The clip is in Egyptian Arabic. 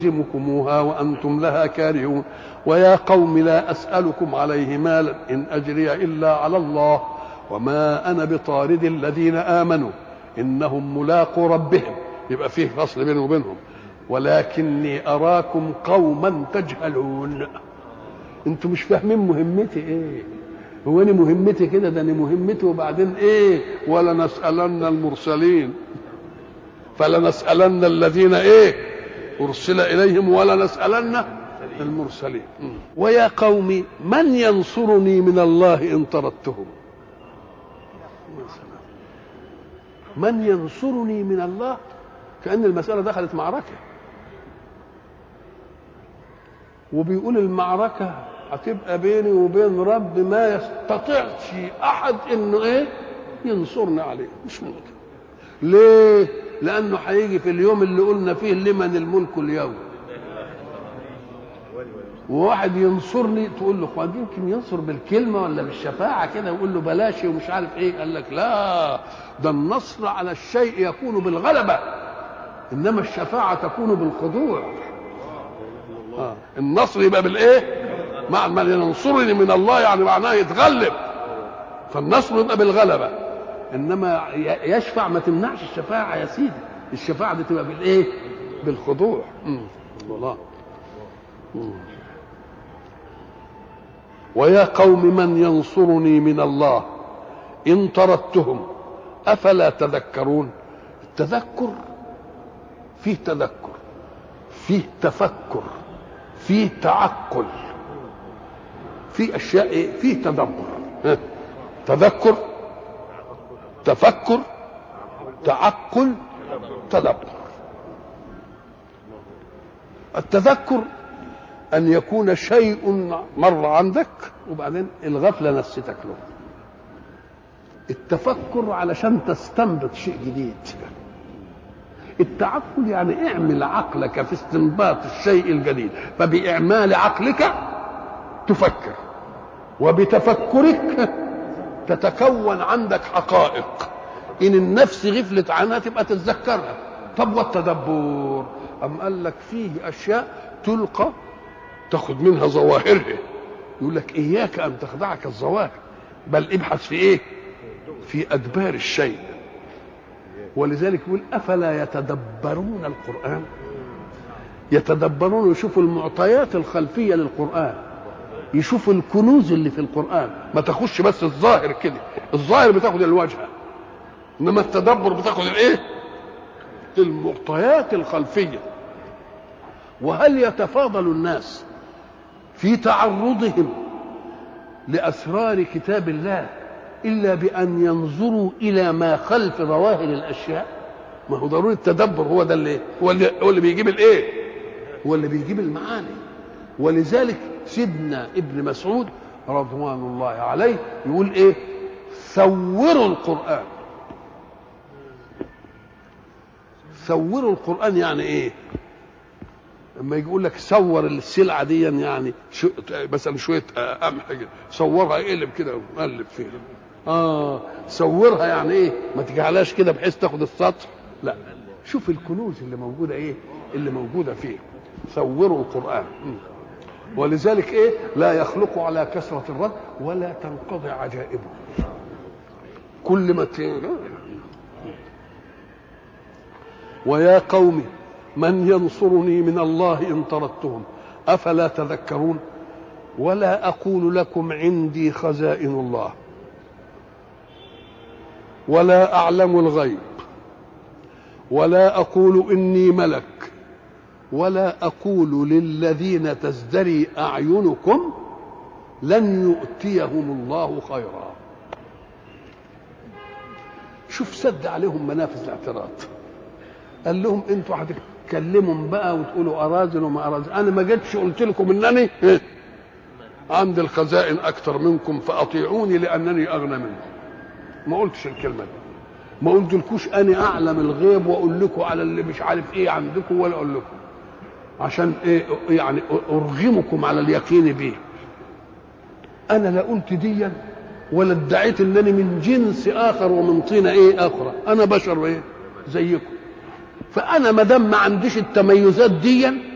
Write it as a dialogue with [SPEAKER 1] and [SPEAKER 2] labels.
[SPEAKER 1] يلزمكموها وأنتم لها كارهون ويا قوم لا أسألكم عليه مالا إن أجري إلا على الله وما أنا بطارد الذين آمنوا إنهم ملاقوا ربهم يبقى فيه فصل بينه وبينهم ولكني أراكم قوما تجهلون انتوا مش فاهمين مهمتي ايه هو انا مهمتي كده ده انا مهمتي وبعدين ايه ولا نسألن المرسلين فلنسألن الذين ايه أرسل إليهم ولا نسألن المرسلين ويا قوم من ينصرني من الله إن طردتهم من ينصرني من الله كأن المسألة دخلت معركة وبيقول المعركة هتبقى بيني وبين رب ما يستطيعش أحد إنه إيه ينصرني عليه مش ممكن ليه؟ لأنه هيجي في اليوم اللي قلنا فيه لمن الملك اليوم وواحد ينصرني تقول له اخوان يمكن ينصر بالكلمه ولا بالشفاعه كده ويقول له بلاش ومش عارف ايه قال لك لا ده النصر على الشيء يكون بالغلبه انما الشفاعه تكون بالخضوع آه. النصر يبقى بالايه مع من ينصرني من الله يعني معناه يتغلب فالنصر يبقى بالغلبه انما يشفع ما تمنعش الشفاعه يا سيدي الشفاعه دي تبقى بالايه بالخضوع مم. الله مم. ويا قوم من ينصرني من الله ان طردتهم افلا تذكرون التذكر فيه تذكر فيه تفكر فيه تعقل في اشياء ايه فيه تدبر تذكر تفكر تعقل تدبر التذكر ان يكون شيء مر عندك وبعدين الغفله نسيتك له التفكر علشان تستنبط شيء جديد التعقل يعني اعمل عقلك في استنباط الشيء الجديد فبإعمال عقلك تفكر وبتفكرك تتكون عندك حقائق ان النفس غفلت عنها تبقى تتذكرها طب والتدبر أم قال لك فيه اشياء تلقى تاخد منها ظواهرها يقول لك اياك ان تخدعك الظواهر بل ابحث في ايه في ادبار الشيء ولذلك يقول افلا يتدبرون القران يتدبرون يشوفوا المعطيات الخلفيه للقران يشوفوا الكنوز اللي في القران ما تاخدش بس الظاهر كده الظاهر بتاخد الوجهه انما التدبر بتاخد الايه المعطيات الخلفيه وهل يتفاضل الناس في تعرضهم لاسرار كتاب الله الا بان ينظروا الى ما خلف ظواهر الاشياء ما هو ضروري التدبر هو ده اللي هو اللي, هو اللي بيجيب الايه هو اللي بيجيب المعاني ولذلك سيدنا ابن مسعود رضوان الله عليه يقول ايه ثوروا القران ثوروا القران يعني ايه لما يقول لك صور السلعه دي يعني شو مثلا شويه قمح كده صورها اقلب كده وقلب فيها اه صورها يعني ايه ما تجعلهاش كده بحيث تاخد السطر لا شوف الكنوز اللي موجوده ايه اللي موجوده فيه صوروا القران ولذلك ايه لا يخلق على كثره الرد ولا تنقضي عجائبه كل ما ت... ويا قوم من ينصرني من الله ان طردتهم افلا تذكرون ولا اقول لكم عندي خزائن الله ولا اعلم الغيب ولا اقول اني ملك ولا اقول للذين تزدري اعينكم لن يؤتيهم الله خيرا شوف سد عليهم منافذ الاعتراض قال لهم انتوا هتتكلموا بقى وتقولوا اراذل وما اراذل انا ما جيتش قلت لكم انني عندي الخزائن اكثر منكم فاطيعوني لانني اغنى منكم ما قلتش الكلمه دي ما قلتلكوش انا اعلم الغيب واقول لكم على اللي مش عارف ايه عندكم ولا اقول لكم عشان ايه يعني ارغمكم على اليقين به انا لا قلت ديا ولا ادعيت انني من جنس اخر ومن طينه ايه اخرى انا بشر ايه زيكم فانا ما دام ما عنديش التميزات دي